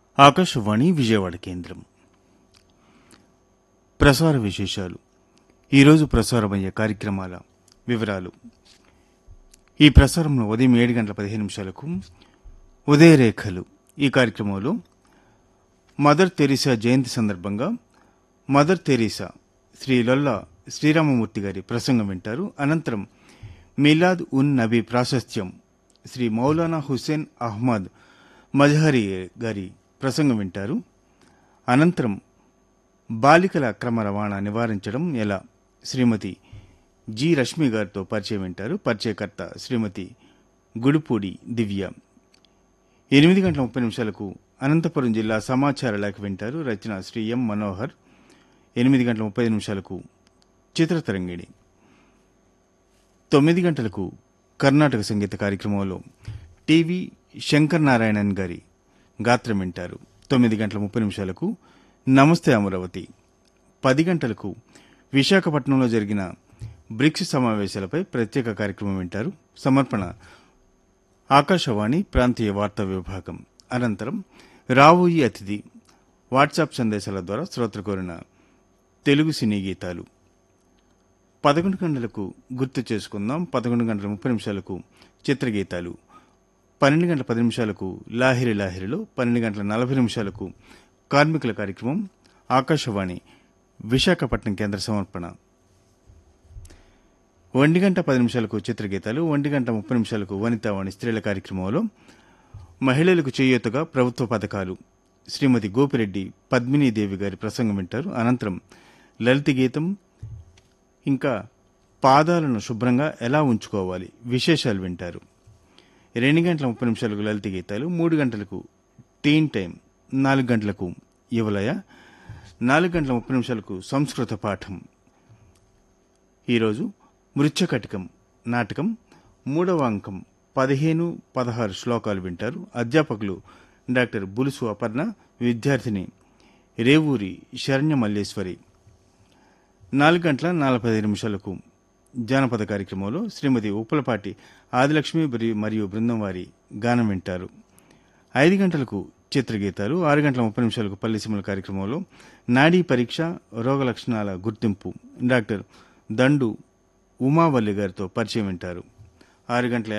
ఆకాశవాణి విజయవాడ కేంద్రం ప్రసార విశేషాలు ఈరోజు ప్రసారమయ్యే కార్యక్రమాల వివరాలు ఈ ప్రసారంలో ఉదయం ఏడు గంటల పదిహేను నిమిషాలకు ఉదయరేఖలు ఈ కార్యక్రమంలో మదర్ తెరీసా జయంతి సందర్భంగా మదర్ తెరీసా శ్రీ లొల్ల శ్రీరామమూర్తి గారి ప్రసంగం వింటారు అనంతరం మిలాద్ ఉన్ నబీ ప్రాశస్త్యం శ్రీ మౌలానా హుస్సేన్ అహ్మద్ మజహరి గారి ప్రసంగం వింటారు అనంతరం బాలికల అక్రమ రవాణా నివారించడం ఎలా శ్రీమతి జి రష్మి గారితో పరిచయం వింటారు పరిచయకర్త శ్రీమతి గుడిపూడి దివ్య ఎనిమిది గంటల ముప్పై నిమిషాలకు అనంతపురం జిల్లా సమాచార లేఖ వింటారు రచన శ్రీ ఎం మనోహర్ ఎనిమిది గంటల ముప్పై నిమిషాలకు చిత్రతరంగిణి తొమ్మిది గంటలకు కర్ణాటక సంగీత కార్యక్రమంలో టీవీ శంకర్ నారాయణన్ గారి గాత్రం వింటారు తొమ్మిది గంటల ముప్పై నిమిషాలకు నమస్తే అమరావతి పది గంటలకు విశాఖపట్నంలో జరిగిన బ్రిక్స్ సమావేశాలపై ప్రత్యేక కార్యక్రమం వింటారు సమర్పణ ఆకాశవాణి ప్రాంతీయ వార్తా విభాగం అనంతరం రావోయి అతిథి వాట్సాప్ సందేశాల ద్వారా శ్రోతలు కోరిన తెలుగు సినీ గీతాలు పదకొండు గంటలకు గుర్తు చేసుకుందాం పదకొండు గంటల ముప్పై నిమిషాలకు చిత్రగీతాలు పన్నెండు గంటల పది నిమిషాలకు లాహిరి లాహిరిలో పన్నెండు గంటల నలభై నిమిషాలకు కార్మికుల కార్యక్రమం ఆకాశవాణి విశాఖపట్నం కేంద్ర సమర్పణ ఒంటి గంట పది నిమిషాలకు చిత్రగీతాలు ఒంటి గంట ముప్పై నిమిషాలకు వనితావాణి స్త్రీల కార్యక్రమంలో మహిళలకు చేయూతగా ప్రభుత్వ పథకాలు శ్రీమతి గోపిరెడ్డి పద్మినీదేవి గారి ప్రసంగం వింటారు అనంతరం లలిత గీతం ఇంకా పాదాలను శుభ్రంగా ఎలా ఉంచుకోవాలి విశేషాలు వింటారు రెండు గంటల ముప్పై నిమిషాలకు లలిత గీతాలు మూడు గంటలకు టీన్ టైం నాలుగు గంటలకు యువలయ నాలుగు గంటల ముప్పై నిమిషాలకు సంస్కృత పాఠం ఈరోజు మృచ్ఛకటికం నాటకం మూడవ అంకం పదిహేను పదహారు శ్లోకాలు వింటారు అధ్యాపకులు డాక్టర్ బులుసు అపర్ణ విద్యార్థిని రేవూరి శరణ్య మల్లేశ్వరి నాలుగు గంటల నలభై ఐదు నిమిషాలకు జానపద కార్యక్రమంలో శ్రీమతి ఉప్పలపాటి ఆదిలక్ష్మి బరి- మరియు బృందం వారి గానం వింటారు ఐదు గంటలకు చిత్రగీతాలు ఆరు గంటల ముప్పై నిమిషాలకు పల్లిసీమల కార్యక్రమంలో నాడీ పరీక్ష రోగ లక్షణాల గుర్తింపు డాక్టర్ దండు ఉమావల్లి గారితో పరిచయం వింటారు ఆరు గంటల